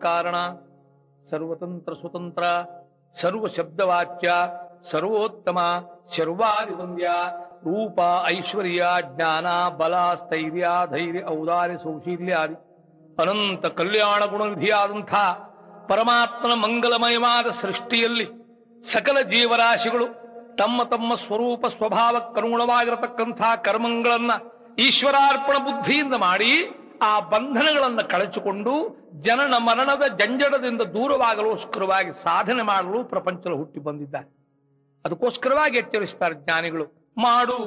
ಕಾರಣ ಸರ್ವತಂತ್ರ ಸ್ವತಂತ್ರ ಸರ್ವ ಶಬ್ದವಾಚ್ಯ ಸರ್ವೋತ್ತಮ ಸರ್ವಾದಿವಂದ್ಯ ರೂಪ ಐಶ್ವರ್ಯ ಜ್ಞಾನ ಬಲ ಸ್ಥೈರ್ಯ ಧೈರ್ಯ ಔದಾರ್ಯ ಸೌಶೀಲ್ಯಾದಿ ಅನಂತ ಕಲ್ಯಾಣ ಗುಣವಿಧಿಯಾದಂಥ ಪರಮಾತ್ಮನ ಮಂಗಲಮಯವಾದ ಸೃಷ್ಟಿಯಲ್ಲಿ ಸಕಲ ಜೀವರಾಶಿಗಳು ತಮ್ಮ ತಮ್ಮ ಸ್ವರೂಪ ಸ್ವಭಾವಕ್ಕನುಗುಣವಾಗಿರತಕ್ಕಂಥ ಕರ್ಮಗಳನ್ನ ಈಶ್ವರಾರ್ಪಣ ಬುದ್ಧಿಯಿಂದ ಮಾಡಿ ಆ ಬಂಧನಗಳನ್ನ ಕಳಚಿಕೊಂಡು ಜನನ ಮರಣದ ಜಂಜಡದಿಂದ ದೂರವಾಗಲೋಸ್ಕರವಾಗಿ ಸಾಧನೆ ಮಾಡಲು ಪ್ರಪಂಚದಲ್ಲಿ ಹುಟ್ಟಿ ಬಂದಿದ್ದಾರೆ ಅದಕ್ಕೋಸ್ಕರವಾಗಿ ಎಚ್ಚರಿಸ್ತಾರೆ ಜ್ಞಾನಿಗಳು ಮಾಡು